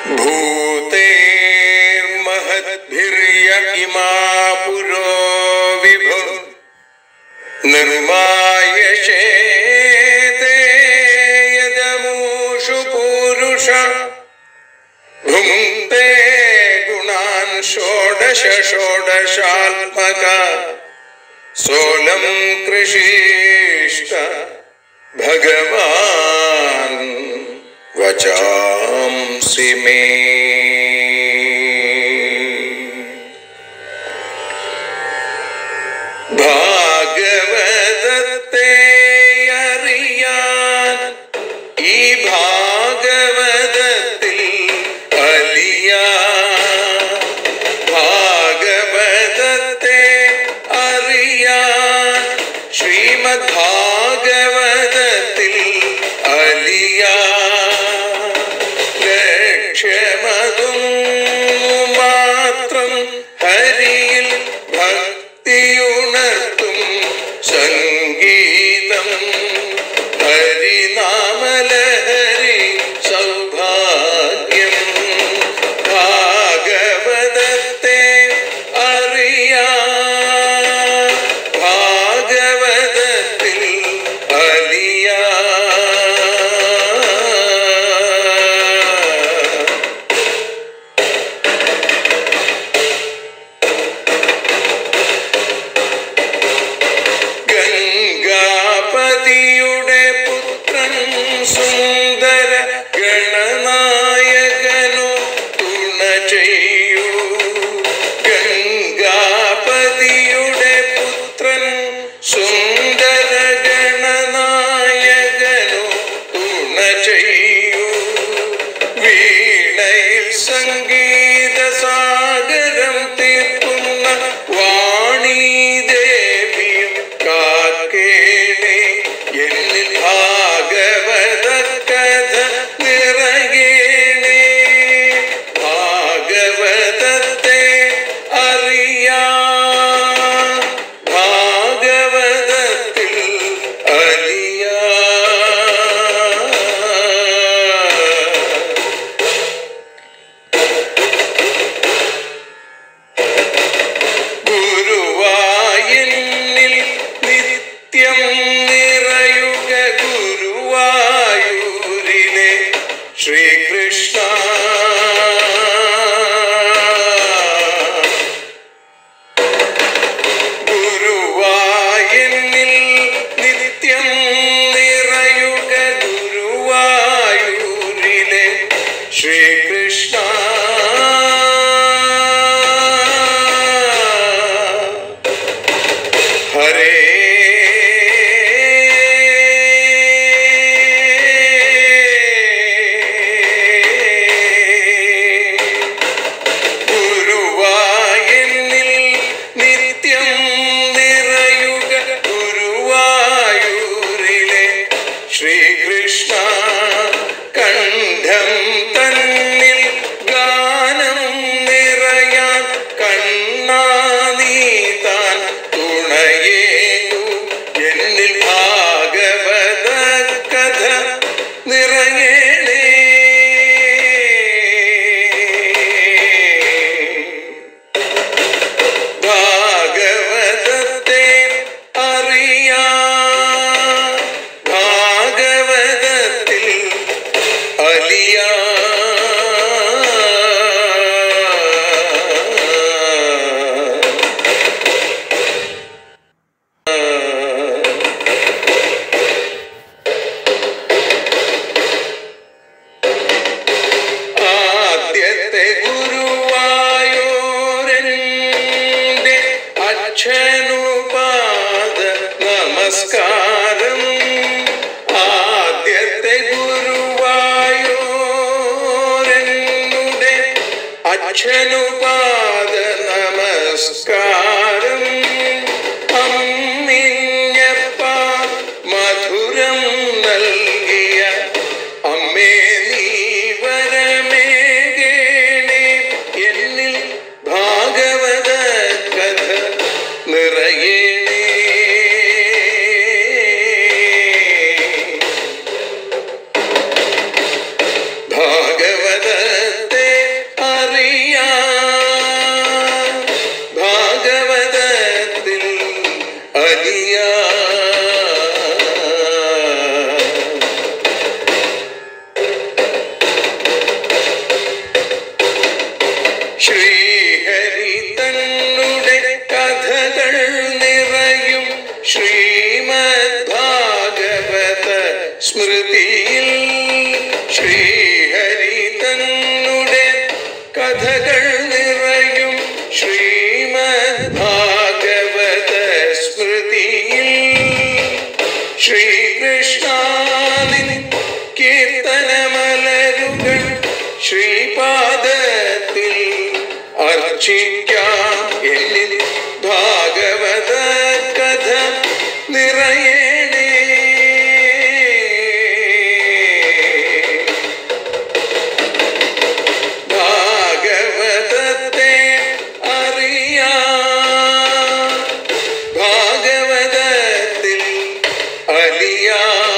भूतेर्महद्भिर्य इमा पुरो विभु निर्मायशेते यदमूषु पूरुष भुङ्क्ते गुणान् षोडश षोडशात्मक सोऽलं कृषिष्ट भगवान् वचांसि मे ഭാഗവതത്തെ അറിയാൻ ഈ ഭാഗവതത്തിൽ അലിയാൻ ഭാഗവതത്തെ അറിയാൻ ശ്രീമദ് ഭാഗവതത്തിൽ അലിയാൻ ലക്ഷ്യമതും മാത്രം ഹരിയിൽ ഭക്തിയുണർത്തും സംഗീതം ഹരിനാമലഹരി സൗഭാഗ്യം ഭാഗവതത്തെ അറിയാ ഭാഗവതത്തിൽ അലിയാ ഗംഗാപതിയുടെ പുത്രൻ സുന്ദര ഗണനായകനു തുണ ചെയ്യൂ ഗംഗാപതിയുടെ പുത്രൻ സുന്ദര ഗണനായകനു തുണ ചെയ്യൂ വീണയിൽ സംഗീത സാഗരം തീർക്കുന്ന വാണി ദേവിയും കാക്കേണേ എന്നിൽ ഭാഗവത കഥ നിറയേണേ ഭാഗവതത്തെ അറിയാ ഭാഗവതത്തിൽ അലിയാ ഗുരുവായൂരിൽ നിത്യം നിറയുക ഗുരുവായൂരിലെ ശ്രീകൃഷ്ണ ഗുരുവായൂരിൽ നിത്യം നിറയുക ഗുരുവായൂരിലെ ശ്രീകൃഷ്ണ ഹരേ ഗുരുവായൂരിൽ നിത്യം നിറയുക ഗുരുവായൂരിലെ ശ്രീകൃഷ്ണ കണ്ഠം തന്നിൽ ഗാനം നിറയാൻ കണ്ണാ നീ താൻ തുണയേകു എന്നിൽ ഭാഗവത കഥ നിറയണേ ഭാഗവതത്തെ അറിയാ ഭാഗവതത്തിൽ അലിയാ ആദ്യത്തെ ഗുരുവായൂരന്റെ അച്ഛനുപാദ നമസ്കാരം ആദ്യത്തെ ഗുരുവായൂരനുടെ അച്ഛനുപാദ നമസ്കാരം അമ്മിഞ്ഞപ്പ മധുരം നൽകിയ അമ്മേ നീ വരമേകേണേ എന്നിൽ ഭാഗവത കഥ നിറയേണേ ഭാഗവതത്തെ അലിയ ശ്രീഹരി തന്നുടെ കഥകൾ നിറയും ശ്രീമദ് ഭാഗവത സ്മൃതിയിൽ ശ്രീഹരി തന്നുടെ കഥകൾ നിറയും ശ്രീമദ് ഭാഗവത സ്മൃതിയിൽ ശ്രീകൃഷ്ണാദിൻ കീർത്തനമലരുകൾ ശ്രീപാദത്തിൽ അർച്ചിക്കാം എന്നിൽ ഭാഗവത കഥ നിറയണേ ഭാഗവതത്തെ അറിയാം ഭാഗവതത്തിൽ അലിയ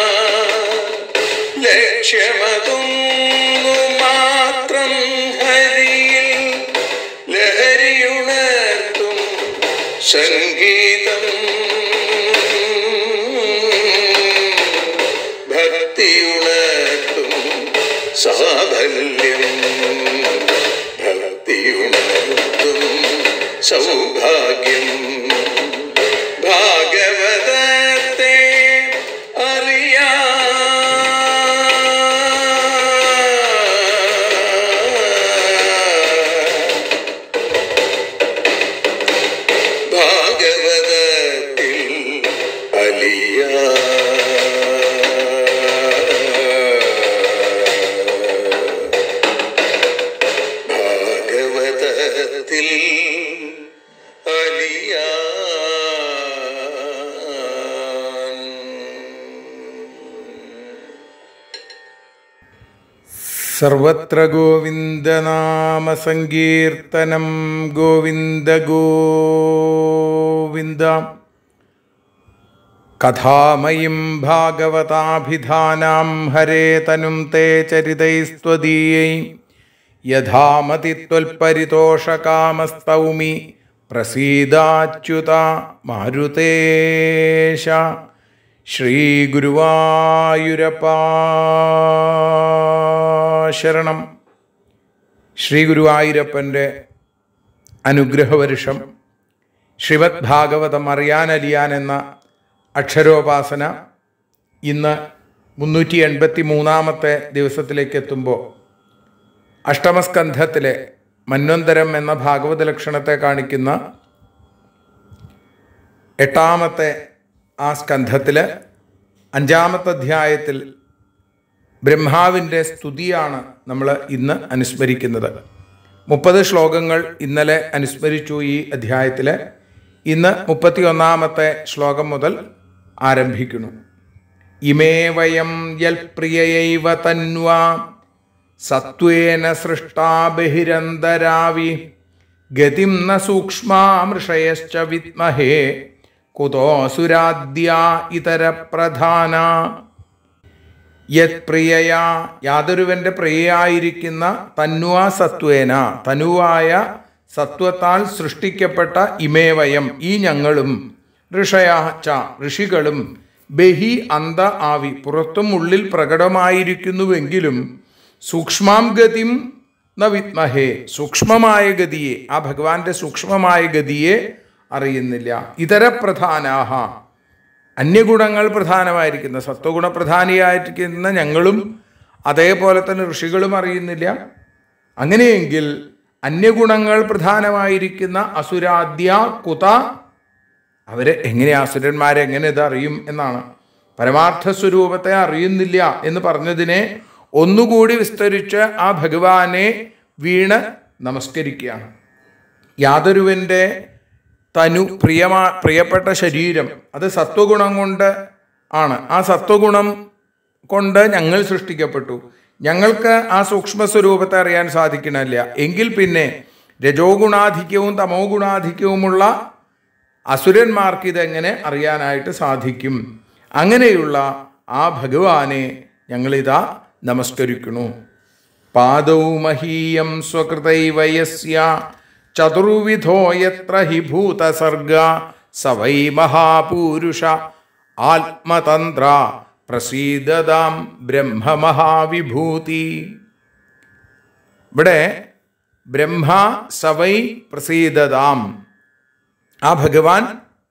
ലക്ഷ്യമതൊന്നു മാത്രം ഹരിയിൽ ലഹരിയുണർത്തും സംഗീതം ഭക്തിയുണർത്തും സാഫല്യം ഭക്തിയുണർത്തും സൗഭാഗ്യം ഭാഗവതത്തെ അറിയാ ഭാഗവതത്തിൽ അലിയ ഭാഗവതത്തിൽ അലിയ സർവത്ര ഗോവിന്ദനാമസങ്കീർത്തനം ഗോവിന്ദ ഗോവിന്ദ കഥാമയിം ഭാഗവതാഭിധാനാം ഹരേ തനും തേ ചരിതൈസ്ത്വദീയൈ യഥാമതി ത്വൽപരിതോഷകാമസ്തൗമി പ്രസീദാച്യുത മാരുതേശ ശ്രീഗുരുവായൂരപ്പാ ശരണം ശ്രീ ഗുരുവായൂരപ്പൻ്റെ അനുഗ്രഹവർഷം ശ്രീമദ് ഭാഗവതം അറിയാനലിയാൻ എന്ന അക്ഷരോപാസന ഇന്ന് മുന്നൂറ്റി എൺപത്തി മൂന്നാമത്തെ ദിവസത്തിലേക്ക് എത്തുമ്പോൾ അഷ്ടമസ്കന്ധത്തിലെ മന്വന്തരം എന്ന ഭാഗവത ലക്ഷണത്തെ കാണിക്കുന്ന എട്ടാമത്തെ ആ സ്കന്ധത്തിൽ അഞ്ചാമത്തെ അധ്യായത്തിൽ ബ്രഹ്മാവിൻ്റെ സ്തുതിയാണ് നമ്മൾ ഇന്ന് അനുസ്മരിക്കുന്നത് മുപ്പത് ശ്ലോകങ്ങൾ ഇന്നലെ അനുസ്മരിച്ചു ഈ അധ്യായത്തിൽ ഇന്ന് മുപ്പത്തി ഒന്നാമത്തെ ശ്ലോകം മുതൽ ആരംഭിക്കുന്നു ഇമേ വയം യൽപ്രിയൈവ തന്വാ സത്വേന സൃഷ്ടാ ബഹിരന്തരാവി ഗതിം ന സൂക്ഷ്മാമൃഷയശ്ച വിദ്മഹേ കുതോസുരാദ്യ ഇതര പ്രധാന യത് പ്രിയയാ യാതൊരുവന്റെ പ്രിയയായിരിക്കുന്ന തന്നുവാ സത്വേന തനുവായ സത്വത്താൽ സൃഷ്ടിക്കപ്പെട്ട ഇമേവയം ഈ ഞങ്ങളും ഋഷയാച്ച ഋഷികളും ബഹി അന്ത ആവി പുറത്തും ഉള്ളിൽ പ്രകടമായിരിക്കുന്നുവെങ്കിലും സൂക്ഷ്മാം ഗതിം ന വിത്മഹേ സൂക്ഷ്മമായ ഗതിയെ ആ ഭഗവാന്റെ സൂക്ഷ്മമായ ഗതിയെ അറിയുന്നില്ല ഇതര പ്രധാനാഹ അന്യഗുണങ്ങൾ പ്രധാനമായിരിക്കുന്ന സത്വഗുണ പ്രധാനിയായിരിക്കുന്ന ഞങ്ങളും അതേപോലെ തന്നെ ഋഷികളും അറിയുന്നില്ല അങ്ങനെയെങ്കിൽ അന്യഗുണങ്ങൾ പ്രധാനമായിരിക്കുന്ന അസുരാദ്യ കുത അവരെ എങ്ങനെ അസുരന്മാരെ എങ്ങനെ ഇത് അറിയും എന്നാണ് പരമാർത്ഥ സ്വരൂപത്തെ അറിയുന്നില്ല എന്ന് പറഞ്ഞതിനെ ഒന്നുകൂടി വിസ്തരിച്ച് ആ ഭഗവാനെ വീണ് നമസ്കരിക്കുകയാണ് യാതൊരുവൻ്റെ തനു പ്രിയമാ പ്രിയപ്പെട്ട ശരീരം അത് സത്വഗുണം കൊണ്ട് ആണ് ആ സത്വഗുണം കൊണ്ട് ഞങ്ങൾ സൃഷ്ടിക്കപ്പെട്ടു ഞങ്ങൾക്ക് ആ സൂക്ഷ്മ സ്വരൂപത്തെ അറിയാൻ സാധിക്കണില്ല എങ്കിൽ പിന്നെ രജോ ഗുണാധിക്യവും തമോ ഗുണാധിക്യവുമുള്ള അസുരന്മാർക്ക് ഇതെങ്ങനെ അറിയാനായിട്ട് സാധിക്കും അങ്ങനെയുള്ള ആ ഭഗവാനെ ഞങ്ങളിതാ നമസ്കരിക്കുന്നു പാദൗ മഹീയം സ്വകൃതൈവയസ്യ ചതുർവിധോ യത്ര ഹി ഭൂതസർഗ സവൈ മഹാപൂരുഷ ആത്മതന്ത്ര പ്രസീദതാം ബ്രഹ്മമഹാവിഭൂതി ഇവിടെ ബ്രഹ്മ സവൈ പ്രസീദതാം ആ ഭഗവാൻ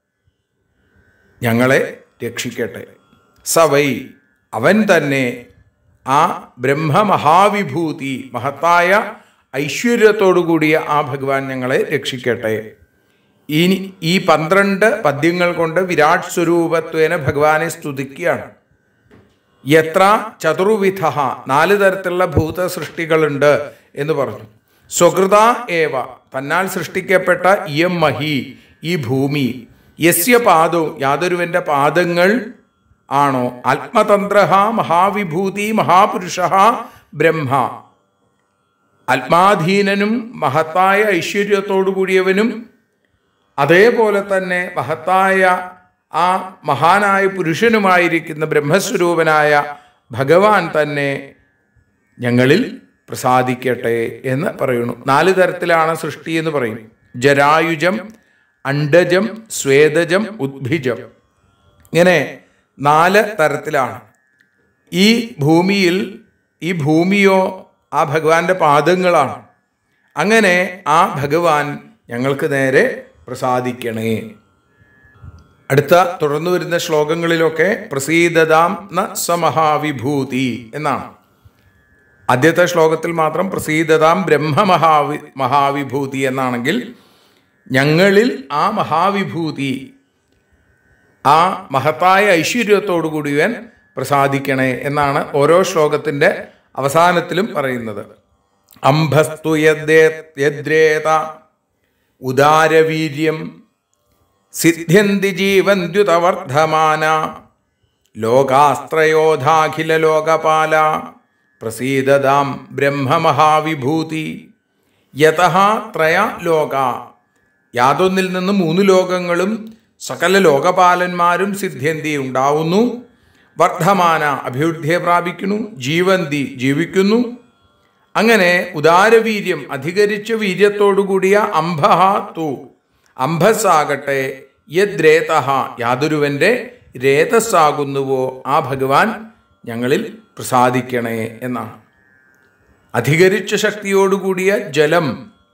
ഞങ്ങളെ രക്ഷിക്കട്ടെ സവൈ അവൻ തന്നെ ആ ബ്രഹ്മമഹാവിഭൂതി മഹത്തായ ഐശ്വര്യത്തോടു കൂടിയ ആ ഭഗവാൻ ഞങ്ങളെ രക്ഷിക്കട്ടെ ഇനി ഈ പന്ത്രണ്ട് പദ്യങ്ങൾ കൊണ്ട് വിരാട് സ്വരൂപത്വേന ഭഗവാനെ സ്തുതിക്കുകയാണ് എത്ര ചതുർവിധ നാല് തരത്തിലുള്ള ഭൂത സൃഷ്ടികളുണ്ട് എന്ന് പറഞ്ഞു സ്വകൃത ഏവ തന്നാൽ സൃഷ്ടിക്കപ്പെട്ട ഇയം മഹി ഈ ഭൂമി യസ്യ പാദവും യാതൊരുവന്റെ പാദങ്ങൾ ആണോ ആത്മതന്ത്ര മഹാവിഭൂതി മഹാപുരുഷ ബ്രഹ്മ ആത്മാധീനനും മഹത്തായ ഐശ്വര്യത്തോടു കൂടിയവനും അതേപോലെ തന്നെ മഹത്തായ ആ മഹാനായ പുരുഷനുമായിരിക്കുന്ന ബ്രഹ്മസ്വരൂപനായ ഭഗവാൻ തന്നെ ഞങ്ങളിൽ പ്രസാദിക്കട്ടെ എന്ന് പറയുന്നു നാല് തരത്തിലാണ് സൃഷ്ടി എന്ന് പറയും ജരായുജം അണ്ടജം സ്വേദജം ഉദ്ഭിജം ഇങ്ങനെ നാല് തരത്തിലാണ് ഈ ഭൂമിയിൽ ഈ ഭൂമിയോ ആ ഭഗവാന്റെ പാദങ്ങളാണ് അങ്ങനെ ആ ഭഗവാൻ ഞങ്ങൾക്ക് നേരെ പ്രസാദിക്കണേ അടുത്ത തുടർന്നു വരുന്ന ശ്ലോകങ്ങളിലൊക്കെ പ്രസീദതാം ന സമഹാവിഭൂതി എന്നാണ് ആദ്യത്തെ ശ്ലോകത്തിൽ മാത്രം പ്രസീദതാം ബ്രഹ്മമഹാവി മഹാവിഭൂതി എന്നാണെങ്കിൽ ഞങ്ങളിൽ ആ മഹാവിഭൂതി ആ മഹത്തായ ഐശ്വര്യത്തോടു കൂടിയവൻ പ്രസാദിക്കണേ എന്നാണ് ഓരോ ശ്ലോകത്തിൻ്റെ അവസാനത്തിലും പറയുന്നത് അംഭസ്തു യദ്ദേ- യദ്രേത ഉദാരവീര്യം സിദ്ധ്യന്തി ജീവന്ത്യുതവർദ്ധമാന ലോകാസ്ത്രയോധാഖില ലോകപാല പ്രസീദതാം ബ്രഹ്മമഹാവിഭൂതി യതഃ ത്രയ ലോക യാതൊന്നിൽ നിന്ന് മൂന്ന് ലോകങ്ങളും സകല ലോകപാലന്മാരും സിദ്ധ്യന്തി ഉണ്ടാവുന്നു വർദ്ധമാന അഭിവൃദ്ധിയെ പ്രാപിക്കുന്നു ജീവന്തി ജീവിക്കുന്നു അങ്ങനെ ഉദാരവീര്യം അധികരിച്ച വീര്യത്തോടുകൂടിയ അംഭഹ തു അംഭസ്സാകട്ടെ യദ്രേതഹ യാതൊരുവന്റെ രേതസ്സാകുന്നുവോ ആ ഭഗവാൻ ഞങ്ങളിൽ പ്രസാദിക്കണേ എന്നാണ് അധികരിച്ച ശക്തിയോടുകൂടിയ ജലം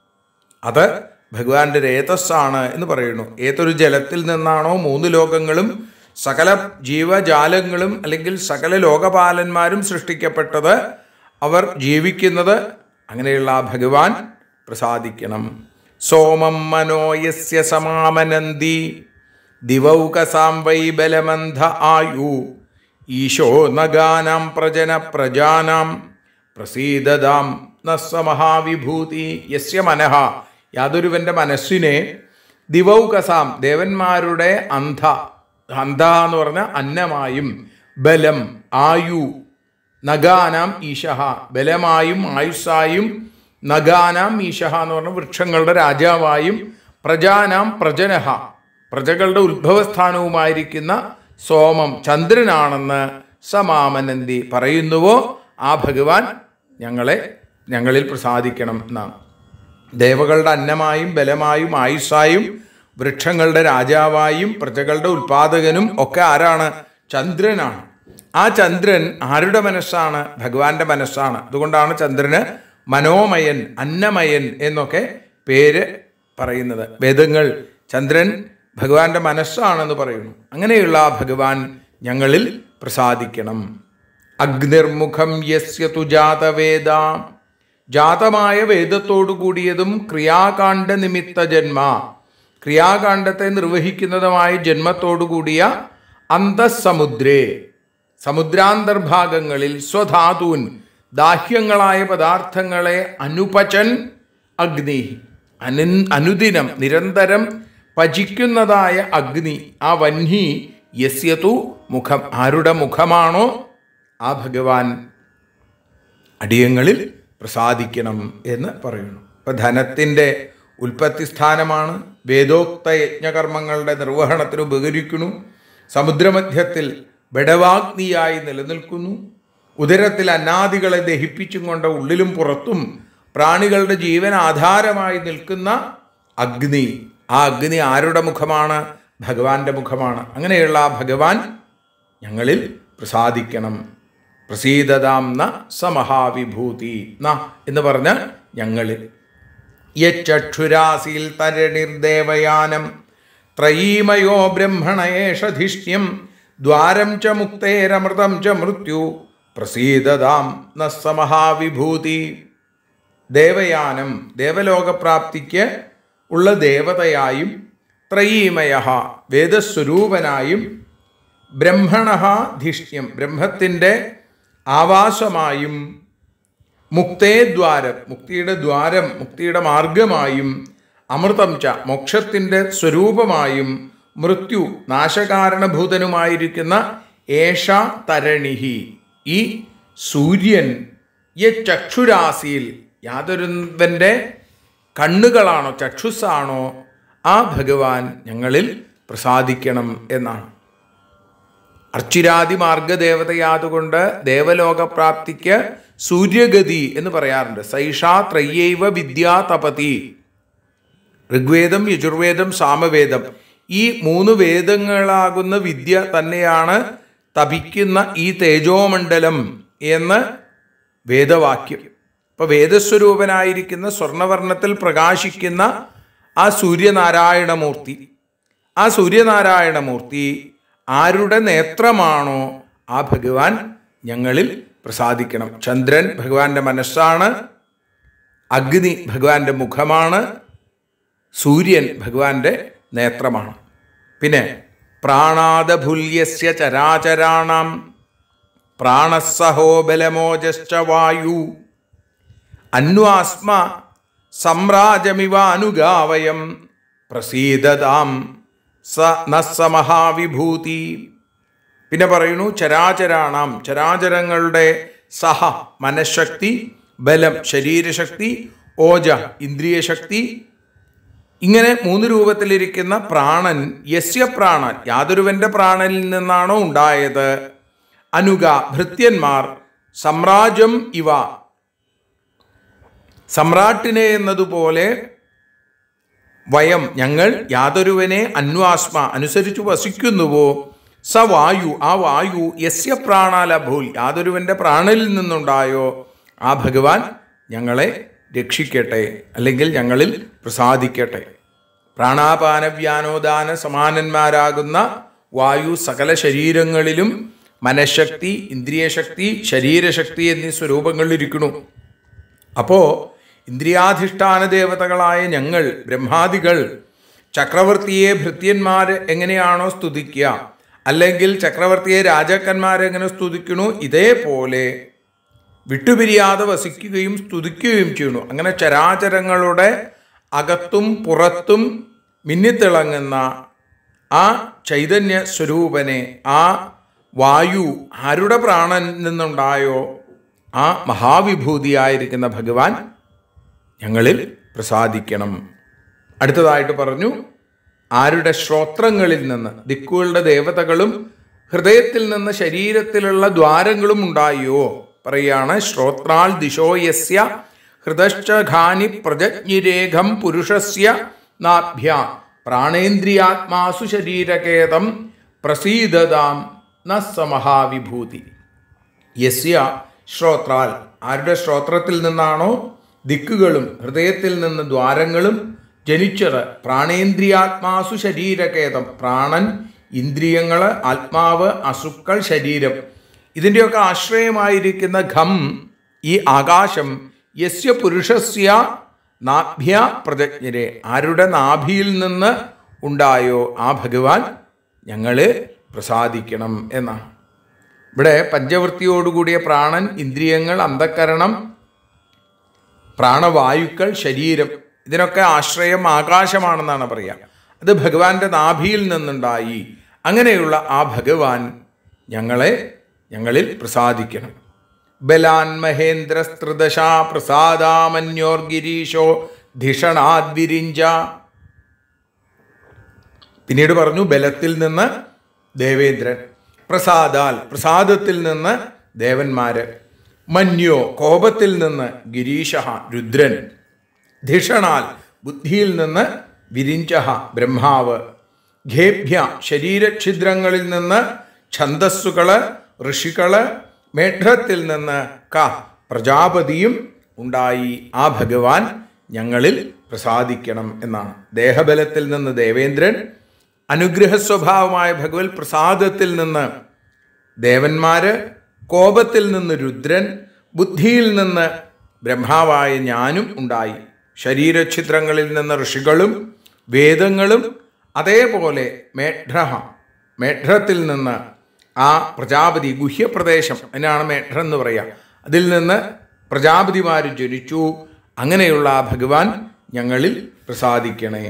അത് ഭഗവാന്റെ രേതസ്സാണ് എന്ന് പറയുന്നു ഏതൊരു ജലത്തിൽ നിന്നാണോ മൂന്ന് ലോകങ്ങളും സകല ജീവജാലങ്ങളും അല്ലെങ്കിൽ സകല ലോകപാലന്മാരും സൃഷ്ടിക്കപ്പെട്ടത് അവർ ജീവിക്കുന്നത് അങ്ങനെയുള്ള ആ ഭഗവാൻ പ്രസാദിക്കണം സോമം മനോയസ്യ സമാമനന്തി ദിവൗകസാം വൈ ബലമന്ധ ആയു ഈശോ നഗാനാം പ്രജന പ്രജാനാം പ്രസീദതാം നസ്സ മഹാവിഭൂതി യസ്യ മനഃ യാതൊരുവന്റെ മനസ്സിനെ ദിവൗകസാം ദേവന്മാരുടെ അന്ധ അന്ധ എന്ന് പറഞ്ഞ അന്നമായും ബലം ആയു നഗാനാം ഈശഹ ബലമായും ആയുസ്സായും നഗാനാം ഈശഹ എന്ന് പറഞ്ഞ വൃക്ഷങ്ങളുടെ രാജാവായും പ്രജാനാം പ്രജനഹ പ്രജകളുടെ ഉത്ഭവസ്ഥാനവുമായിരിക്കുന്ന സോമം ചന്ദ്രനാണെന്ന് സമാമനന്തി പറയുന്നുവോ ആ ഭഗവാൻ ഞങ്ങളെ ഞങ്ങളിൽ പ്രസാദിക്കണം എന്നാണ് ദേവകളുടെ അന്നമായും ബലമായും ആയുസ്സായും വൃക്ഷങ്ങളുടെ രാജാവായും പ്രജകളുടെ ഉൽപാദകനും ഒക്കെ ആരാണ് ചന്ദ്രനാണ് ആ ചന്ദ്രൻ ആരുടെ മനസ്സാണ് ഭഗവാന്റെ മനസ്സാണ് അതുകൊണ്ടാണ് ചന്ദ്രന് മനോമയൻ അന്നമയൻ എന്നൊക്കെ പേര് പറയുന്നത് വേദങ്ങൾ ചന്ദ്രൻ ഭഗവാന്റെ മനസ്സാണെന്ന് പറയുന്നു അങ്ങനെയുള്ള ആ ഭഗവാൻ ഞങ്ങളിൽ പ്രസാദിക്കണം അഗ്നിർമുഖം യസ്യ തു ജാതവേദ ജാതമായ വേദത്തോടു കൂടിയതും ക്രിയാകാണ്ഡ നിമിത്ത ജന്മ ക്രിയാകാണ്ഡത്തെ നിർവഹിക്കുന്നതുമായ ജന്മത്തോടു കൂടിയ അന്തസമുദ്രേ സമുദ്രാന്തർഭാഗങ്ങളിൽ സ്വധാതൂൻ ദാഹ്യങ്ങളായ പദാർത്ഥങ്ങളെ അനുപചൻ അഗ്നി അനു അനുദിനം നിരന്തരം പചിക്കുന്നതായ അഗ്നി ആ വന്ഹി യസ്യതു മുഖം ആരുടെ മുഖമാണോ ആ ഭഗവാൻ അടിയങ്ങളിൽ പ്രസാദിക്കണം എന്ന് പറയുന്നു ഇപ്പം ധനത്തിൻ്റെ ഉൽപ്പത്തി സ്ഥാനമാണ് വേദോക്ത യജ്ഞകർമ്മങ്ങളുടെ നിർവഹണത്തിന് ഉപകരിക്കുന്നു സമുദ്രമധ്യത്തിൽ ബഡവാഗ്നിയായി നിലനിൽക്കുന്നു ഉദരത്തിൽ അന്നാദികളെ ദഹിപ്പിച്ചും കൊണ്ട് ഉള്ളിലും പുറത്തും പ്രാണികളുടെ ജീവൻ ആധാരമായി നിൽക്കുന്ന അഗ്നി ആ അഗ്നി ആരുടെ മുഖമാണ് ഭഗവാന്റെ മുഖമാണ് അങ്ങനെയുള്ള ആ ഭഗവാൻ ഞങ്ങളിൽ പ്രസാദിക്കണം പ്രസീദതാം ന സമഹാവിഭൂതി ന എന്ന് പറഞ്ഞ ഞങ്ങളിൽ യച്ചക്ഷുരാസിൽ തരണിർദേവയാനം ത്രയീമയോ ബ്രഹ്മണയേഷധിഷ്ട്യം ദ്വാരം ച മുക്തേരമൃതം ച മൃത്യു പ്രസീദതാം ന സമഹാവിഭൂതി ദേവയാനം ദേവലോകപ്രാപ്തിക്ക് ഉള്ള ദേവതയായും ത്രയീമയ വേദസ്വരൂപനായും ബ്രഹ്മണ ധിഷ്ട്യം ബ്രഹ്മത്തിൻ്റെ ആവാസമായും മുക്തേ ദ്വാരം മുക്തിയുടെ ദ്വാരം മുക്തിയുടെ മാർഗമായും അമൃതം ച മോക്ഷത്തിൻ്റെ സ്വരൂപമായും മൃത്യു നാശകാരണഭൂതനുമായിരിക്കുന്ന ഏഷ തരണിഹി ഈ സൂര്യൻ യ ചക്ഷുരാശിയിൽ യാതൊരുവൻ്റെ കണ്ണുകളാണോ ചക്ഷുസ്സാണോ ആ ഭഗവാൻ ഞങ്ങളിൽ പ്രസാദിക്കണം എന്നാണ് അർച്ചിരാദി മാർഗദേവതയാതുകൊണ്ട് ദേവലോകപ്രാപ്തിക്ക് സൂര്യഗതി എന്ന് പറയാറുണ്ട് സൈഷാ ത്രയ്യൈവ വിദ്യാ തപതി ഋഗ്വേദം യജുർവേദം സാമവേദം ഈ മൂന്ന് വേദങ്ങളാകുന്ന വിദ്യ തന്നെയാണ് തപിക്കുന്ന ഈ തേജോമണ്ഡലം എന്ന് വേദവാക്യം ഇപ്പൊ വേദസ്വരൂപനായിരിക്കുന്ന സ്വർണവർണ്ണത്തിൽ പ്രകാശിക്കുന്ന ആ സൂര്യനാരായണമൂർത്തി ആ സൂര്യനാരായണമൂർത്തി ആരുടെ നേത്രമാണോ ആ ഭഗവാൻ ഞങ്ങളിൽ പ്രസാദിക്കണം ചന്ദ്രൻ ഭഗവാന്റെ മനസ്സാണ് അഗ്നി ഭഗവാന്റെ മുഖമാണ് സൂര്യൻ ഭഗവാന്റെ നേത്രമാണ് പിന്നെ പ്രാണാദഭുല്യസ്യ ചരാചരാണാം പ്രാണസഹോ ബലമോജശ്ച വായു അന്വാസ്മ സമ്രാജമിവ അനുഗാവയം പ്രസീദതാം സ നസ്സമഹാവിഭൂതി പിന്നെ പറയുന്നു ചരാചരാണാം ചരാചരങ്ങളുടെ സഹ മനഃശക്തി ബലം ശരീരശക്തി ഓജ ഇന്ദ്രിയശക്തി ഇങ്ങനെ മൂന്ന് രൂപത്തിലിരിക്കുന്ന പ്രാണൻ യസ്യ പ്രാണൻ യാതൊരുവന്റെ പ്രാണനിൽ നിന്നാണോ ഉണ്ടായത് അനുഗ ഭൃത്യന്മാർ സമ്രാജം ഇവ സമ്രാട്ടിനെ എന്നതുപോലെ വയം ഞങ്ങൾ യാതൊരുവനെ അന്വാസ്മ അനുസരിച്ചു വസിക്കുന്നുവോ സ വായു ആ വായു യസ്യ പ്രാണാലഭൂൽ യാതൊരുവന്റെ പ്രാണനിൽ നിന്നുണ്ടായോ ആ ഭഗവാൻ ഞങ്ങളെ രക്ഷിക്കട്ടെ അല്ലെങ്കിൽ ഞങ്ങളിൽ പ്രസാദിക്കട്ടെ പ്രാണാപാന വ്യാനോദാന സമാനന്മാരാകുന്ന വായു സകല ശരീരങ്ങളിലും മനഃശക്തി ഇന്ദ്രിയശക്തി ശരീരശക്തി എന്നീ സ്വരൂപങ്ങളിലിരിക്കുന്നു അപ്പോ ഇന്ദ്രിയാധിഷ്ഠാന ദേവതകളായ ഞങ്ങൾ ബ്രഹ്മാദികൾ ചക്രവർത്തിയെ ഭൃത്യന്മാർ എങ്ങനെയാണോ സ്തുതിക്കുക അല്ലെങ്കിൽ ചക്രവർത്തിയെ രാജാക്കന്മാരെങ്ങനെ സ്തുതിക്കണു ഇതേപോലെ വിട്ടുപിരിയാതെ വസിക്കുകയും സ്തുതിക്കുകയും ചെയ്യുന്നു അങ്ങനെ ചരാചരങ്ങളുടെ അകത്തും പുറത്തും മിന്നിത്തിളങ്ങുന്ന ആ ചൈതന്യ സ്വരൂപനെ ആ വായു ആരുടെ പ്രാണൻ നിന്നുണ്ടായോ ആ മഹാവിഭൂതിയായിരിക്കുന്ന ഭഗവാൻ ഞങ്ങളിൽ പ്രസാദിക്കണം അടുത്തതായിട്ട് പറഞ്ഞു ആരുടെ ശ്രോത്രങ്ങളിൽ നിന്ന് ദിക്കുകളുടെ ദേവതകളും ഹൃദയത്തിൽ നിന്ന് ശരീരത്തിലുള്ള ദ്വാരങ്ങളും ഉണ്ടായോ പറയാണ് ശ്രോത്രാൽ ദിശോ യസ്യ ഹൃദശ്ചഘാനി പ്രജജ്ഞിരേഖം പുരുഷസ്യ നാഭ്യ പ്രാണേന്ദ്രിയാത്മാസു ശരീരകേതം പ്രസീദതാം ന സമഹാവിഭൂതി യസ്യ ശ്രോത്രാൽ ആരുടെ ശ്രോത്രത്തിൽ നിന്നാണോ ദിക്കുകളും ഹൃദയത്തിൽ നിന്ന് ദ്വാരങ്ങളും ജനിച്ചത് പ്രാണേന്ദ്രിയാത്മാസു ശരീരകേതം പ്രാണൻ ഇന്ദ്രിയങ്ങൾ ആത്മാവ് അസുക്കൾ ശരീരം ഇതിൻ്റെയൊക്കെ ആശ്രയമായിരിക്കുന്ന ഘം ഈ ആകാശം യസ്യ പുരുഷസ്യ നാഭ്യ പ്രജജ്ഞരെ ആരുടെ നാഭിയിൽ നിന്ന് ഉണ്ടായോ ആ ഭഗവാൻ ഞങ്ങളെ പ്രസാദിക്കണം എന്നാണ് ഇവിടെ പഞ്ചവൃത്തിയോടുകൂടിയ പ്രാണൻ ഇന്ദ്രിയങ്ങൾ അന്ധക്കരണം പ്രാണവായുക്കൾ ശരീരം ഇതിനൊക്കെ ആശ്രയം ആകാശമാണെന്നാണ് പറയുക അത് ഭഗവാന്റെ നാഭിയിൽ നിന്നുണ്ടായി അങ്ങനെയുള്ള ആ ഭഗവാൻ ഞങ്ങളെ ഞങ്ങളിൽ പ്രസാദിക്കണം ബലാൻ മഹേന്ദ്രസ്തൃദശാ പ്രസാദാമന്യോർ ഗിരീശോ ധിഷണാദ്വിരിഞ്ച പിന്നീട് പറഞ്ഞു ബലത്തിൽ നിന്ന് ദേവേന്ദ്രൻ പ്രസാദാൽ പ്രസാദത്തിൽ നിന്ന് ദേവന്മാര് മന്യോ കോപത്തിൽ നിന്ന് ഗിരീശ രുദ്രൻ ധിഷണാൽ ബുദ്ധിയിൽ നിന്ന് വിരിഞ്ച ബ്രഹ്മാവ് ഘേഭ്യ ശരീരഛിദ്രങ്ങളിൽ നിന്ന് ഛന്ദസ്സുകള് ഋഷികള് മേഘത്തിൽ നിന്ന് ക പ്രജാപതിയും ഉണ്ടായി ആ ഭഗവാൻ ഞങ്ങളിൽ പ്രസാദിക്കണം എന്നാണ് ദേഹബലത്തിൽ നിന്ന് ദേവേന്ദ്രൻ അനുഗ്രഹ സ്വഭാവമായ ഭഗവത് പ്രസാദത്തിൽ നിന്ന് ദേവന്മാര് കോപത്തിൽ നിന്ന് രുദ്രൻ ബുദ്ധിയിൽ നിന്ന് ബ്രഹ്മാവായ ഞാനും ഉണ്ടായി ശരീരഛിദ്രങ്ങളിൽ നിന്ന് ഋഷികളും വേദങ്ങളും അതേപോലെ മേഢ്ര മേഢ്രത്തിൽ നിന്ന് ആ പ്രജാപതി ഗുഹ്യപ്രദേശം അതിനാണ് മേഢ്ര എന്ന് പറയുക അതിൽ നിന്ന് പ്രജാപതിമാർ ജനിച്ചു അങ്ങനെയുള്ള ആ ഭഗവാൻ ഞങ്ങളിൽ പ്രസാദിക്കണേ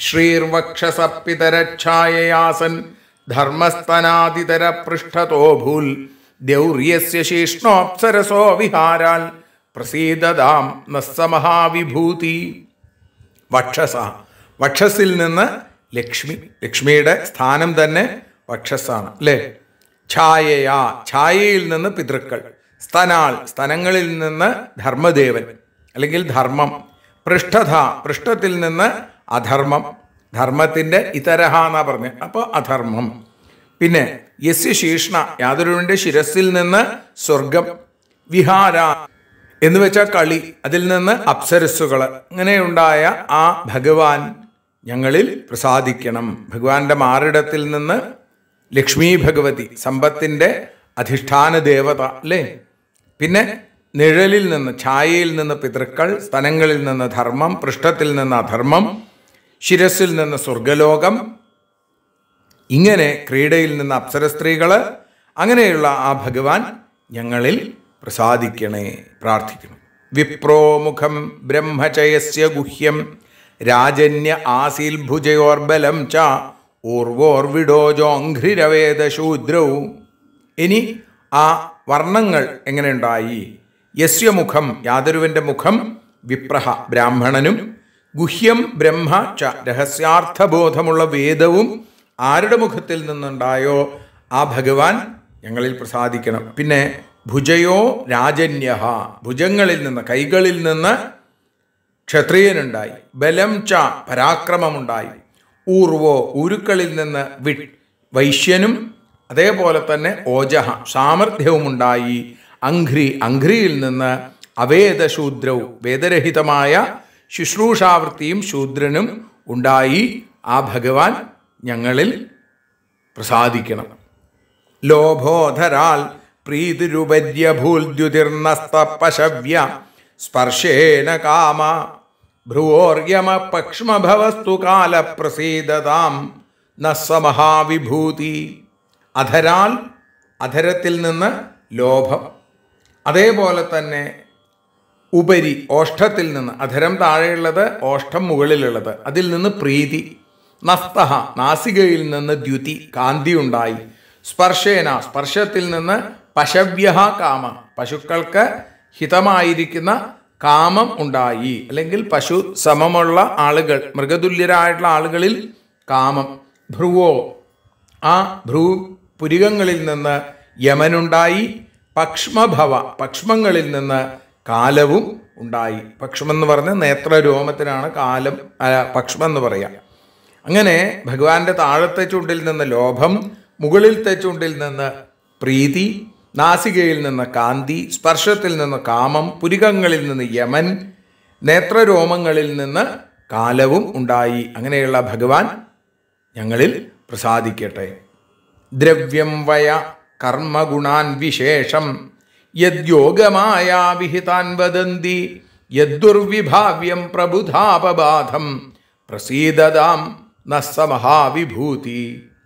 ശ്രീർവക്ഷസപ്പിതരച്ഛായയാസൻ ധർമ്മസ്തനാദിതര പൃഷ്ഠതോ ഭൂൽ ദൗര്യസ്യ ശീഷ്ണോപ്സരസോ വിഹാരാൽ പ്രസീദതാം നസ്സമഹാവിഭൂതി വക്ഷസ വക്ഷസിൽ നിന്ന് ലക്ഷ്മി ലക്ഷ്മിയുടെ സ്ഥാനം തന്നെ വക്ഷസാണ് അല്ലേ ഛായയാ ഛായയിൽ നിന്ന് പിതൃക്കൾ സ്തനാൽ സ്തനങ്ങളിൽ നിന്ന് ധർമ്മദേവൻ അല്ലെങ്കിൽ ധർമ്മം പൃഷ്ഠത പൃഷ്ഠത്തിൽ നിന്ന് അധർമ്മം ധർമ്മത്തിന്റെ ഇതരഹ എന്നാ പറഞ്ഞ് അപ്പോൾ അധർമ്മം പിന്നെ യസ്യ ശീഷ്ണ യാതൊരുവിന്റെ ശിരസിൽ നിന്ന് സ്വർഗം വിഹാര എന്ന് വെച്ചാൽ കളി അതിൽ നിന്ന് അപ്സരസ്സുകൾ അങ്ങനെയുണ്ടായ ആ ഭഗവാൻ ഞങ്ങളിൽ പ്രസാദിക്കണം ഭഗവാന്റെ മാറിടത്തിൽ നിന്ന് ലക്ഷ്മി ഭഗവതി സമ്പത്തിന്റെ അധിഷ്ഠാന ദേവത അല്ലേ പിന്നെ നിഴലിൽ നിന്ന് ഛായയിൽ നിന്ന് പിതൃക്കൾ സ്തനങ്ങളിൽ നിന്ന് ധർമ്മം പൃഷ്ഠത്തിൽ നിന്ന് അധർമ്മം ശിരസിൽ നിന്ന് സ്വർഗലോകം ഇങ്ങനെ ക്രീഡയിൽ നിന്ന് അപ്സര സ്ത്രീകള് അങ്ങനെയുള്ള ആ ഭഗവാൻ ഞങ്ങളിൽ പ്രസാദിക്കണേ പ്രാർത്ഥിക്കണം വിപ്രോമുഖം ബ്രഹ്മചയസ്യ ഗുഹ്യം രാജന്യ ആസീൽ ഭുജയോർബലം ച ഊർവോർവിഡോജോഘ്രിരവേദശൂദ്രവും ഇനി ആ വർണ്ണങ്ങൾ എങ്ങനെയുണ്ടായി യസ്യ മുഖം യാതൊരുവന്റെ മുഖം വിപ്രഹ ബ്രാഹ്മണനും ഗുഹ്യം ബ്രഹ്മ ച രഹസ്യാർത്ഥബോധമുള്ള വേദവും ആരുടെ മുഖത്തിൽ നിന്നുണ്ടായോ ആ ഭഗവാൻ ഞങ്ങളിൽ പ്രസാദിക്കണം പിന്നെ ഭുജയോ രാജന്യ ഭുജങ്ങളിൽ നിന്ന് കൈകളിൽ നിന്ന് ക്ഷത്രിയനുണ്ടായി ബലം ച പരാക്രമമുണ്ടായി ഊർവോ ഊരുക്കളിൽ നിന്ന് വി വൈശ്യനും അതേപോലെ തന്നെ ഓജഹ സാമർഥ്യവുമുണ്ടായി അഘ്രി അഘ്രിയിൽ നിന്ന് അവേദശൂദ്രവും വേദരഹിതമായ ശുശ്രൂഷാവൃത്തിയും ശൂദ്രനും ഉണ്ടായി ആ ഭഗവാൻ ഞങ്ങളിൽ പ്രസാദിക്കണം ലോഭോധരാൽ പ്രീതിരുപര്യഭൂൽദ്യുതിർനസ്തപശവ്യ സ്പർശേന കാമ ഭ്രുവോർയമ പക്ഷമഭവസ്തു കാല പ്രസീദതാം നസ്സമഹാവിഭൂതി അധരാൽ അധരത്തിൽ നിന്ന് ലോഭം അതേപോലെ തന്നെ ഉപരി ഓഷ്ഠത്തിൽ നിന്ന് അധരം താഴെയുള്ളത് ഓഷ്ഠം മുകളിലുള്ളത് അതിൽ നിന്ന് പ്രീതി നസ്തഹ നാസികയിൽ നിന്ന് ദ്യുതി കാന്തി ഉണ്ടായി സ്പർശേന സ്പർശത്തിൽ നിന്ന് പശവ്യ കാമ പശുക്കൾക്ക് ഹിതമായിരിക്കുന്ന കാമം ഉണ്ടായി അല്ലെങ്കിൽ പശു സമമുള്ള ആളുകൾ മൃഗതുല്യരായിട്ടുള്ള ആളുകളിൽ കാമം ഭ്രുവോ ആ ഭ്രൂ പുരികങ്ങളിൽ നിന്ന് യമനുണ്ടായി പക്ഷ്മഭവ പക്ഷ്മങ്ങളിൽ നിന്ന് കാലവും ഉണ്ടായി പക്ഷമെന്ന് പറഞ്ഞ നേത്രരോമത്തിനാണ് കാലം അല്ല, പക്ഷമെന്ന് പറയാം അങ്ങനെ ഭഗവാന്റെ താഴത്തെ ചുണ്ടിൽ നിന്ന് ലോഭം മുകളിലത്തെ ചുണ്ടിൽ നിന്ന് പ്രീതി നാസികയിൽ നിന്ന് കാന്തി സ്പർശത്തിൽ നിന്ന് കാമം പുരികങ്ങളിൽ നിന്ന് യമൻ നേത്രരോമങ്ങളിൽ നിന്ന് കാലവും ഉണ്ടായി അങ്ങനെയുള്ള ഭഗവാൻ ഞങ്ങളിൽ പ്രസാദിക്കട്ടെ ദ്രവ്യം വയ കർമ്മഗുണാൻ വിശേഷം യദ്യോഗമായാ വിഹിതാൻ വദന്തി യദ്ദുർവിഭാവ്യം പ്രബുധാപബാധം പ്രസീദതാം നസ്സമഹാവിഭൂതി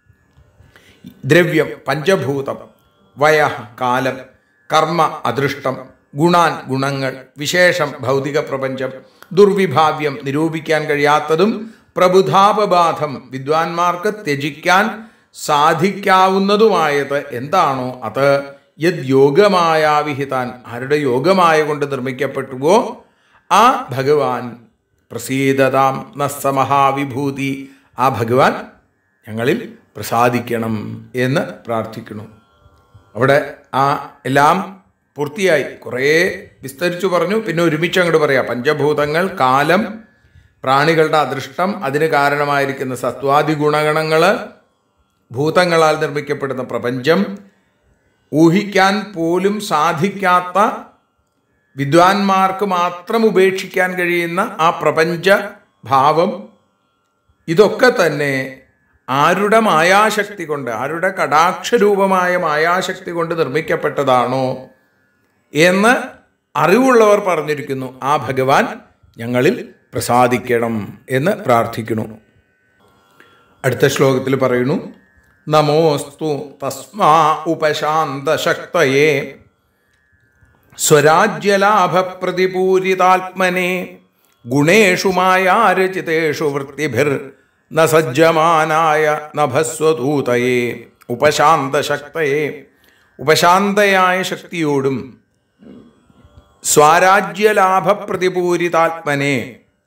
ദ്രവ്യം പഞ്ചഭൂതം വയ കാലം കർമ്മ അദൃഷ്ടം ഗുണാൻ ഗുണങ്ങൾ വിശേഷം ഭൗതിക പ്രപഞ്ചം ദുർവിഭാവ്യം നിരൂപിക്കാൻ കഴിയാത്തതും പ്രബുധാപബാധം വിദ്വാൻമാർക്ക് ത്യജിക്കാൻ സാധിക്കാവുന്നതുമായത് എന്താണോ അത് യദ് യോഗമായ വിഹിതാൻ ആരുടെ യോഗമായ കൊണ്ട് നിർമ്മിക്കപ്പെട്ടുവോ ആ ഭഗവാൻ പ്രസീദതാം നസ്സമഹാവിഭൂതി ആ ഭഗവാൻ ഞങ്ങളിൽ പ്രസാദിക്കണം എന്ന് പ്രാർത്ഥിക്കുന്നു അവിടെ ആ എല്ലാം പൂർത്തിയായി കുറേ വിസ്തരിച്ചു പറഞ്ഞു പിന്നെ ഒരുമിച്ച് അങ്ങോട്ട് പറയാം പഞ്ചഭൂതങ്ങൾ കാലം പ്രാണികളുടെ അദൃഷ്ടം അതിന് കാരണമായിരിക്കുന്ന സത്വാദി ഗുണഗണങ്ങൾ ഭൂതങ്ങളാൽ നിർമ്മിക്കപ്പെടുന്ന പ്രപഞ്ചം ഊഹിക്കാൻ പോലും സാധിക്കാത്ത വിദ്വാൻമാർക്ക് മാത്രം ഉപേക്ഷിക്കാൻ കഴിയുന്ന ആ പ്രപഞ്ച ഭാവം ഇതൊക്കെ തന്നെ ആരുടെ മായാശക്തി കൊണ്ട് ആരുടെ കടാക്ഷരൂപമായ മായാശക്തി കൊണ്ട് നിർമ്മിക്കപ്പെട്ടതാണോ എന്ന് അറിവുള്ളവർ പറഞ്ഞിരിക്കുന്നു ആ ഭഗവാൻ ഞങ്ങളിൽ പ്രസാദിക്കണം എന്ന് പ്രാർത്ഥിക്കുന്നു അടുത്ത ശ്ലോകത്തിൽ പറയുന്നു നമോസ്തു തസ്മാ ഉപശാന്തശക്തയേ സ്വരാജ്യലാഭപ്രതിപൂരിതാത്മനെ ഗുണേഷു മായാരചിതേഷു വൃത്തിഭിർ ന സജ്ജമാനായ നഭസ്വദൂതയെ ഉപശാന്തശക്തയെ ഉപശാന്തയായ ശക്തിയോടും സ്വാരാജ്യലാഭപ്രതിപൂരിതാത്മനെ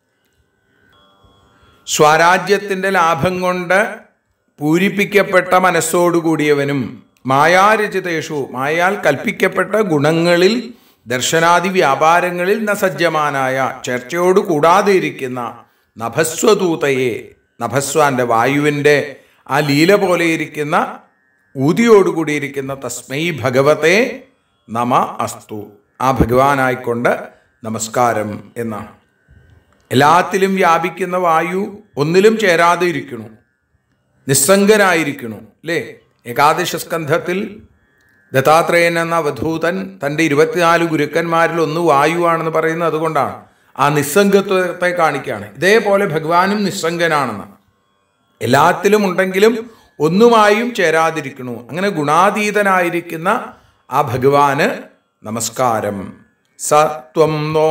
സ്വരാജ്യത്തിൻ്റെ ലാഭം കൊണ്ട് പൂരിപ്പിക്കപ്പെട്ട മനസ്സോടുകൂടിയവനും മായാരചിതേഷു മായാൽ കൽപ്പിക്കപ്പെട്ട ഗുണങ്ങളിൽ ദർശനാദി വ്യാപാരങ്ങളിൽ ന സജ്ജമാനായ ചർച്ചയോട് കൂടാതെ ഇരിക്കുന്ന നഭസ്വദൂതയെ നഭസ്വാന്റെ വായുവിൻ്റെ ആ ലീല പോലെ ഇരിക്കുന്ന ഊതിയോടുകൂടിയിരിക്കുന്ന തസ്മൈ ഭഗവത്തെ നമ അസ്തു ആ ഭഗവാനായിക്കൊണ്ട് നമസ്കാരം എന്നാണ് എല്ലാത്തിലും വ്യാപിക്കുന്ന വായു ഒന്നിലും ചേരാതെ ഇരിക്കണു നിസ്സംഗനായിരിക്കണു അല്ലേ ഏകാദശ സ്കന്ധത്തിൽ ദത്താത്രേയൻ എന്ന അവധൂതൻ തൻ്റെ ഇരുപത്തിനാല് ഗുരുക്കന്മാരിൽ ഒന്ന് വായുവാണെന്ന് പറയുന്നത് അതുകൊണ്ടാണ് ആ നിസ്സംഗത്വത്തെ കാണിക്കുകയാണ് ഇതേപോലെ ഭഗവാനും നിസ്സംഗനാണെന്ന് എല്ലാത്തിലും ഉണ്ടെങ്കിലും ഒന്നുമായും ചേരാതിരിക്കണു അങ്ങനെ ഗുണാതീതനായിരിക്കുന്ന ആ ഭഗവാന് നമസ്കാരം സത്വം നോ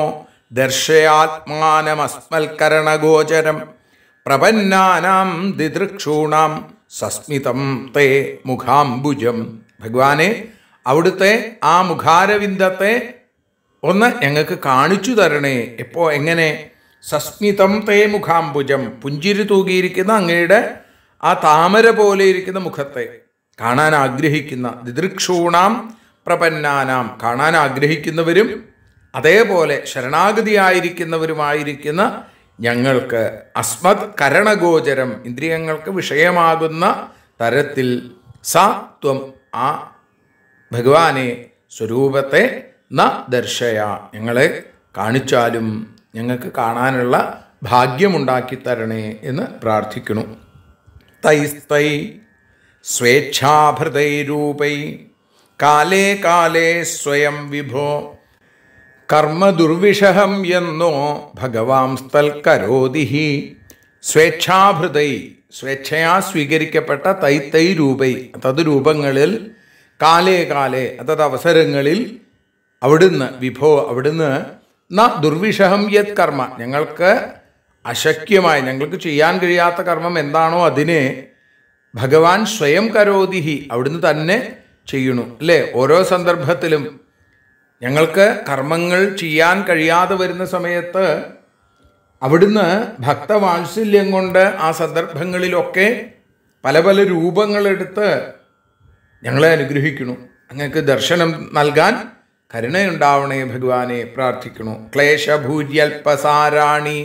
ദർശയാത്മാനമസ്മൽക്കരണഗോചരം പ്രപന്നാനാം ദിദൃക്ഷൂണാം സസ്മിതം തേ മുഖാംബുജം ഭഗവാനെ അവിടുത്തെ ആ മുഖാരവിന്ദത്തെ ഒന്ന് ഞങ്ങൾക്ക് കാണിച്ചു തരണേ എപ്പോ എങ്ങനെ സസ്മിതം തേ മുഖാംബുജം പുഞ്ചിരി തൂകിയിരിക്കുന്ന അങ്ങയുടെ ആ താമര പോലെ ഇരിക്കുന്ന മുഖത്തെ കാണാൻ ആഗ്രഹിക്കുന്ന ദിദൃക്ഷൂണാം പ്രപന്നാനാം കാണാൻ ആഗ്രഹിക്കുന്നവരും അതേപോലെ ശരണാഗതിയായിരിക്കുന്നവരുമായിരിക്കുന്ന ഞങ്ങൾക്ക് അസ്മത് കരണഗോചരം ഇന്ദ്രിയങ്ങൾക്ക് വിഷയമാകുന്ന തരത്തിൽ സ ത്വം ആ ഭഗവാനെ സ്വരൂപത്തെ ന ദർശയ ഞങ്ങളെ കാണിച്ചാലും ഞങ്ങൾക്ക് കാണാനുള്ള ഭാഗ്യമുണ്ടാക്കി തരണേ എന്ന് പ്രാർത്ഥിക്കുന്നു തൈസ്തൈ സ്വേച്ഛാഭൃതൈരൂപൈ കാലേ കാലേ സ്വയം വിഭോ കർമ്മദുർവിഷഹം എന്നോ ഭഗവാംസ്തൽ കരോതിഹി സ്വേച്ഛാഭൃതൈ സ്വേച്ഛയാ സ്വീകരിക്കപ്പെട്ട തൈത്തൈ രൂപൈ അതത് രൂപങ്ങളിൽ കാലേ കാലേ അതത് അവസരങ്ങളിൽ അവിടുന്ന് വിഭോ അവിടുന്ന് ന ദുർവിഷഹം യത് കർമ്മ ഞങ്ങൾക്ക് അശക്യമായി ഞങ്ങൾക്ക് ചെയ്യാൻ കഴിയാത്ത കർമ്മം എന്താണോ അതിനെ ഭഗവാൻ സ്വയം കരോതിഹി അവിടുന്ന് തന്നെ ചെയ്യണു അല്ലേ ഓരോ സന്ദർഭത്തിലും ഞങ്ങൾക്ക് കർമ്മങ്ങൾ ചെയ്യാൻ കഴിയാതെ വരുന്ന സമയത്ത് അവിടുന്ന് ഭക്തവാത്സല്യം കൊണ്ട് ആ സന്ദർഭങ്ങളിലൊക്കെ പല പല രൂപങ്ങളെടുത്ത് ഞങ്ങളെ അനുഗ്രഹിക്കണു അങ്ങക്ക് ദർശനം നൽകാൻ കരുണയുണ്ടാവണേ ഭഗവാനെ പ്രാർത്ഥിക്കണു ക്ലേശഭൂര്യൽപസാരാണി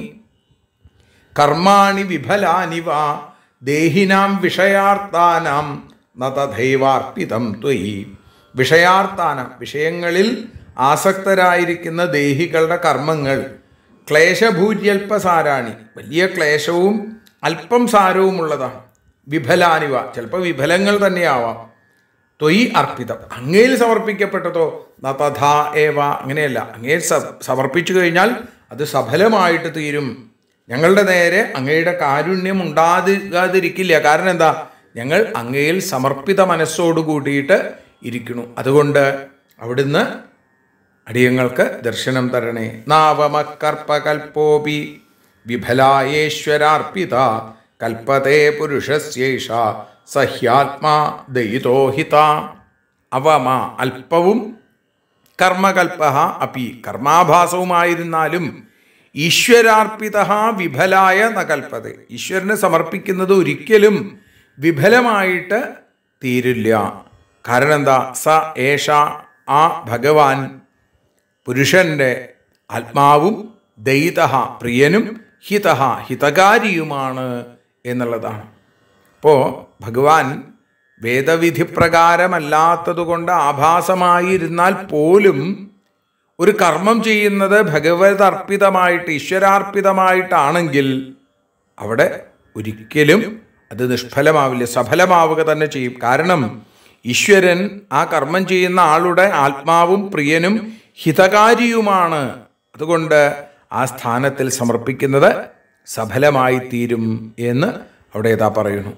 കർമാണി വിഫലാനി വാ ദേഹിനാം വിഷയാർത്ഥാനാം ന തഥൈവാർപ്പിതം ത്വയി വിഷയാർത്ഥാനം വിഷയങ്ങളിൽ ആസക്തരായിരിക്കുന്ന ദേഹികളുടെ കർമ്മങ്ങൾ ക്ലേശഭൂര്യൽപസാരാണി വലിയ ക്ലേശവും അല്പം സാരവുമുള്ളതാണ് വിഫലാനിവ ചിലപ്പോൾ വിഫലങ്ങൾ തന്നെയാവാം തൊയ് അർപ്പിതം അങ്ങയിൽ സമർപ്പിക്കപ്പെട്ടതോ ന തഥാ ഏവ അങ്ങനെയല്ല അങ്ങയിൽ സ- സമർപ്പിച്ചു കഴിഞ്ഞാൽ അത് സഫലമായിട്ട് തീരും ഞങ്ങളുടെ നേരെ അങ്ങയുടെ കാരുണ്യം ഉണ്ടാകാതിരിക്കില്ല കാരണം എന്താ ഞങ്ങൾ അങ്ങയിൽ സമർപ്പിത മനസ്സോടു കൂടിയിട്ട് ഇരിക്കുന്നു അതുകൊണ്ട് അവിടുന്ന് അടിയങ്ങൾക്ക് ദർശനം തരണേ നാവമക്കർപ്പകൽപ്പോപി വിഫലായേശ്വരാർപ്പിത കൽപ്പതേ പുരുഷസ്യേഷ സഹ്യാത്മാ ദയിതോഹിത അവമ അല്പവും കർമ്മകൽപ്പ അപ്പി കർമാഭാസവുമായിരുന്നാലും ഈശ്വരാർപ്പിത വിഫലായ നകൽപ്പത ഈശ്വരന് സമർപ്പിക്കുന്നത് ഒരിക്കലും വിഫലമായിട്ട് തീരില്ല കാരണം എന്താ സ ഏഷ ആ ഭഗവാൻ പുരുഷന്റെ ആത്മാവും ദയിത പ്രിയനും ഹിത ഹിതകാരിയുമാണ് എന്നുള്ളതാണ് അപ്പോൾ ഭഗവാൻ വേദവിധി പ്രകാരമല്ലാത്തതുകൊണ്ട് ആഭാസമായിരുന്നാൽ പോലും ഒരു കർമ്മം ചെയ്യുന്നത് ഭഗവത് അർപ്പിതമായിട്ട് ഈശ്വരാർപ്പിതമായിട്ടാണെങ്കിൽ അവിടെ ഒരിക്കലും അത് നിഷ്ഫലമാവില്ല സഫലമാവുക തന്നെ ചെയ്യും കാരണം ഈശ്വരൻ ആ കർമ്മം ചെയ്യുന്ന ആളുടെ ആത്മാവും പ്രിയനും ഹിതകാരിയുമാണ് അതുകൊണ്ട് ആ സ്ഥാനത്തിൽ സമർപ്പിക്കുന്നത് സഫലമായി തീരും എന്ന് അവിടെ ഏതാ പറയുന്നു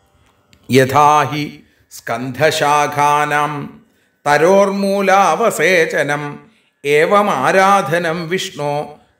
യഥാഹി സ്കന്ധശാഖാനാം തരോർമൂലാവസേചനം ഏവം ആരാധനം വിഷ്ണു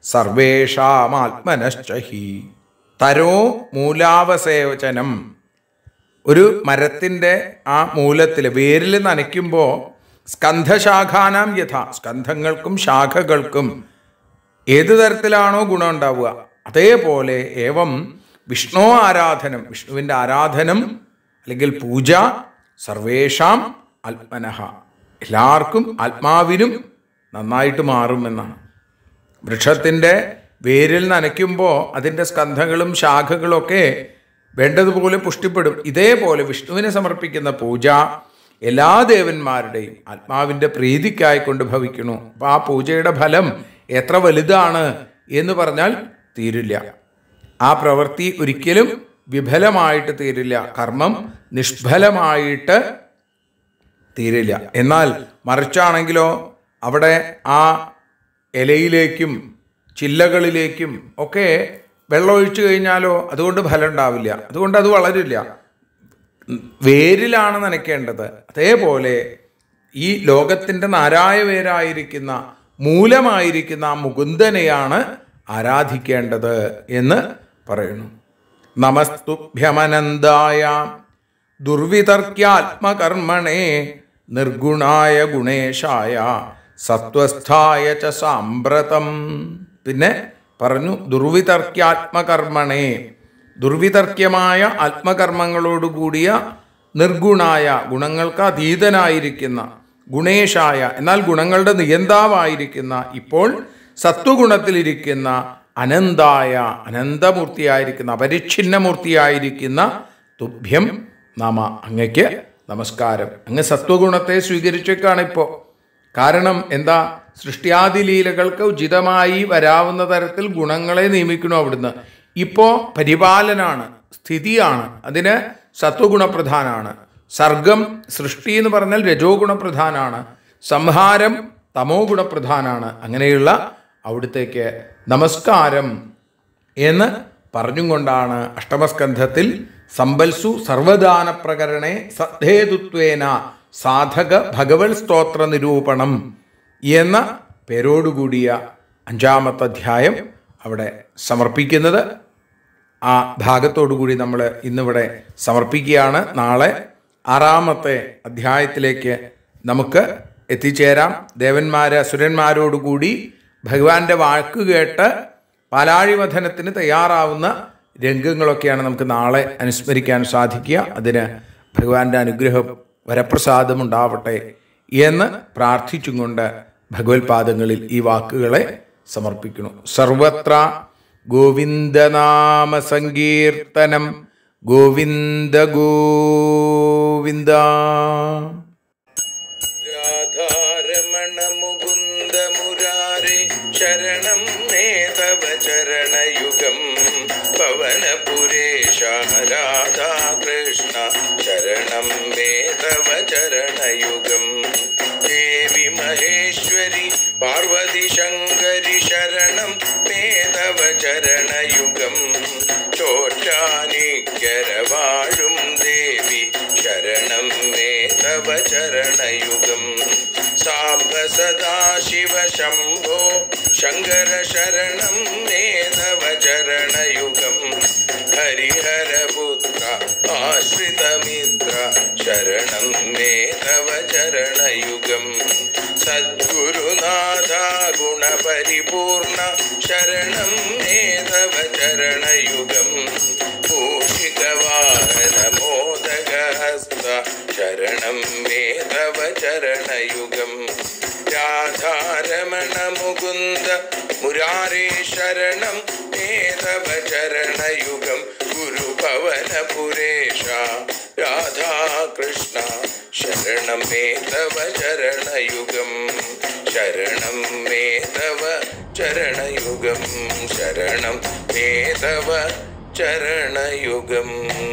സർവേഷാമാത്മനശ്ചഹി തരോ മൂലാവസേചനം ഒരു മരത്തിൻ്റെ ആ മൂലത്തിൽ വേരിൽ നനയ്ക്കുമ്പോൾ സ്കന്ധശാഖാനാം യഥ സ്കന്ധങ്ങൾക്കും ശാഖകൾക്കും ഏത് തരത്തിലാണോ ഗുണം ഉണ്ടാവുക അതേപോലെ ഏവം വിഷ്ണു ആരാധനം വിഷ്ണുവിൻ്റെ ആരാധനം അല്ലെങ്കിൽ പൂജ സർവേഷാം ആത്മനഃ എല്ലാവർക്കും ആത്മാവിനും നന്നായിട്ട് മാറുമെന്നാണ് വൃക്ഷത്തിൻ്റെ വേരിൽ നനയ്ക്കുമ്പോൾ അതിൻ്റെ സ്കന്ധങ്ങളും ശാഖകളും ഒക്കെ വേണ്ടതുപോലെ പുഷ്ടിപ്പെടും ഇതേപോലെ വിഷ്ണുവിനെ സമർപ്പിക്കുന്ന പൂജ എല്ലാ ദേവന്മാരുടെയും ആത്മാവിൻ്റെ പ്രീതിക്കായി കൊണ്ട് ഭവിക്കുന്നു അപ്പോൾ ആ പൂജയുടെ ഫലം എത്ര വലുതാണ് എന്ന് പറഞ്ഞാൽ തീരില്ല ആ പ്രവൃത്തി ഒരിക്കലും വിഫലമായിട്ട് തീരില്ല കർമ്മം നിഷ്ഫലമായിട്ട് തീരില്ല എന്നാൽ മറിച്ചാണെങ്കിലോ അവിടെ ആ ഇലയിലേക്കും ചില്ലകളിലേക്കും ഒക്കെ വെള്ളം ഒഴിച്ചു കഴിഞ്ഞാലോ അതുകൊണ്ട് ഫലം ഉണ്ടാവില്ല അതുകൊണ്ട് അത് വളരില്ല വേരിലാണ് നനയ്ക്കേണ്ടത് അതേപോലെ ഈ ലോകത്തിൻ്റെ നാരായ വേരായിരിക്കുന്ന മൂലമായിരിക്കുന്ന ആ മുകുന്ദനെയാണ് ആരാധിക്കേണ്ടത് എന്ന് പറയുന്നു നമസ്തുഭ്യമനന്തായ ദുർവിതർക്യാത്മകർമ്മണേ നിർഗുണായ ഗുണേശായ സത്വസ്ഥായ ച സാമ്പ്രതം പിന്നെ പറഞ്ഞു ദുർവിതർക്യാത്മകർമ്മണേ ദുർവിതർക്യമായ ആത്മകർമ്മങ്ങളോടുകൂടിയ നിർഗുണായ ഗുണങ്ങൾക്ക് അതീതനായിരിക്കുന്ന ഗുണേശായ എന്നാൽ ഗുണങ്ങളുടെ നിയന്താവായിരിക്കുന്ന ഇപ്പോൾ സത്വഗുണത്തിലിരിക്കുന്ന അനന്തായ അനന്തമൂർത്തിയായിരിക്കുന്ന അപരിച്ഛിന്നമൂർത്തിയായിരിക്കുന്ന തുഭ്യം നമ അങ്ങയ്ക്ക് നമസ്കാരം അങ്ങ് സത്വഗുണത്തെ സ്വീകരിച്ചേക്കാണ് ഇപ്പോൾ കാരണം എന്താ സൃഷ്ടിയാദി ലീലകൾക്ക് ഉചിതമായി വരാവുന്ന തരത്തിൽ ഗുണങ്ങളെ നിയമിക്കണു അവിടുന്ന് ഇപ്പോൾ പരിപാലനാണ് സ്ഥിതിയാണ് അതിന് സത്വഗുണപ്രധാനാണ് സർഗം സൃഷ്ടി എന്ന് പറഞ്ഞാൽ രജോ ഗുണപ്രധാനാണ് സംഹാരം തമോ ഗുണപ്രധാനാണ് അങ്ങനെയുള്ള അവിടുത്തേക്ക് നമസ്കാരം എന്ന് പറഞ്ഞും കൊണ്ടാണ് അഷ്ടമസ്കന്ധത്തിൽ സമ്പൽസു സർവദാന പ്രകരണേ സദ്ധേതുത്വേന സാധക ഭഗവത് സ്തോത്ര നിരൂപണം എന്ന പേരോടുകൂടിയ അഞ്ചാമത്തെ അധ്യായം അവിടെ സമർപ്പിക്കുന്നത് ആ ഭാഗത്തോടുകൂടി നമ്മൾ ഇന്നിവിടെ സമർപ്പിക്കുകയാണ് നാളെ ആറാമത്തെ അധ്യായത്തിലേക്ക് നമുക്ക് എത്തിച്ചേരാം ദേവന്മാര് അസുരന്മാരോടുകൂടി ഭഗവാന്റെ വാക്ക് കേട്ട് പാലാഴിവധനത്തിന് തയ്യാറാവുന്ന രംഗങ്ങളൊക്കെയാണ് നമുക്ക് നാളെ അനുസ്മരിക്കാൻ സാധിക്കുക അതിന് ഭഗവാന്റെ അനുഗ്രഹം വരപ്രസാദം ഉണ്ടാവട്ടെ എന്ന് പ്രാർത്ഥിച്ചും കൊണ്ട് ഭഗവത് പാദങ്ങളിൽ ഈ വാക്കുകളെ സമർപ്പിക്കുന്നു സർവത്ര ഗോവിന്ദനാമ സങ്കീർത്തനം ഗോവിന്ദ ഗോവിന്ദ രാധാരമണ മുകുന്ദ മുരാരെ ശരണം മേ തവ ചരണയുഗം പവനപുരേശ രാധാകൃഷ്ണ ശരണം മേ തവ ചരണയുഗം ദേവി മഹേശ്വരി പാർവതി ശങ്കരി ശരണം മേ തവ ചരണയുഗം ചോറ്റാനിക്കര വാഴും ദേവി ശരണം മേ തവ ചരണയുഗം സാംബ സദാശിവ ശംഭോ ശങ്കര ശരണം മേ തവ ചരണയുഗം ഹരിഹരപുത്ര ആശ്രിതമിത്ര ശരണം മേ തവ ചരണയുഗം സദ്ഗുരുനാഥ ഗുണപരിപൂർണ ശരണം മേ തവ ചരണയുഗം പൂഷികവാഹനമോദകഹസ്ത ശരണം മേ തവ ചരണയുഗം രാധാരമണ മുകുന്ദ മുരാരി കുമാരേ ശരണം ഏതവ ചരണയുഗം ഗുരുപവനപുരേഷ രാധാകൃഷ്ണ ശരണം മേതവ ചരണയുഗം ശരണം മേതവ ചരണയുഗം ശരണം മേതവ ചരണയുഗം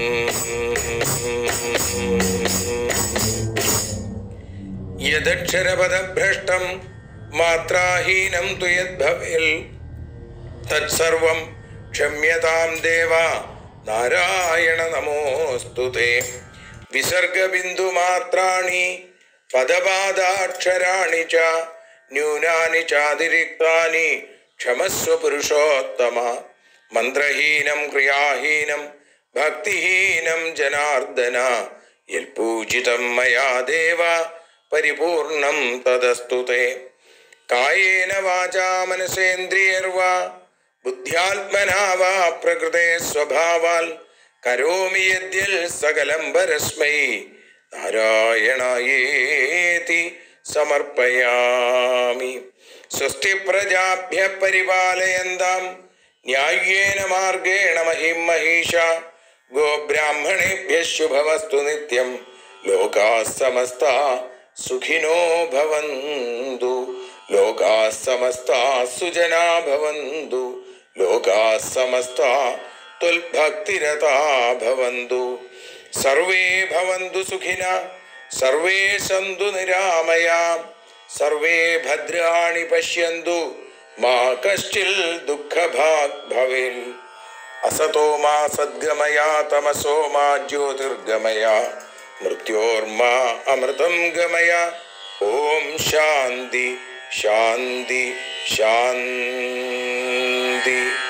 യദക്ഷരപദഭ്രഷ്ടം മാത്രാഹീനം തു യദ്ഭവേൽ തത്സർവം ക്ഷമ്യതാം ദേവ നാരായണ നമോസ്തു തേ വിസർഗബിന്ദുമാത്രാണി പദപാദാക്ഷരാണി ച ന്യൂനാനി ചാതിരിക്താനി ക്ഷമസ്വ പുരുഷോത്തമ മന്ത്രഹീനം ക്രിയാഹീനം ഭക്തിഹീനം ജനാർദ്ദന യൽപൂജിതം മയാ ദേവ പരിപൂർണം തദസ്തു തേ കായേന വാചാ മനസേന്ദ്രിയർവാ ബുദ്ധ്യാത്മനാ വാ പ്രകൃതേ സ്വഭാവാൽ കരോമി യദ്യൽ സകലം പരസ്മൈ നാരായണായേതി സമർപ്പയാമി സ്വസ്തി പ്രജാഭ്യ പരിപാലയന്താം ന്യായേന മാർഗേണ മഹിം മഹീഷ ഗോബ്രാഹ്മണേഭ്യ ശുഭമസ്തു നിത്യം ലോകാ സമസ്ത സുഖിനോ ഭവന്തു ലോകാ സമസ്ത സുജനാ ഭവന്തു ലോകാ സമസ്ത തുൽഭക്തിരതാ ഭവന്തു സർവേ ഭവന്തു സുഖിന സർവേ സന്തു നിരാമയാ സർവേ ഭദ്രാണി പശ്യന്തു മാ കശ്ചിൽ ദുഃഖഭാഗ് ഭവേൽ അസതോ മാ സദ്ഗമയ തമസോ മാ ജ്യോതിർഗമയ മൃത്യോർമാ അമൃതം ഗമയ ഓം ശാന്തി ശാന്തി ശാന്തി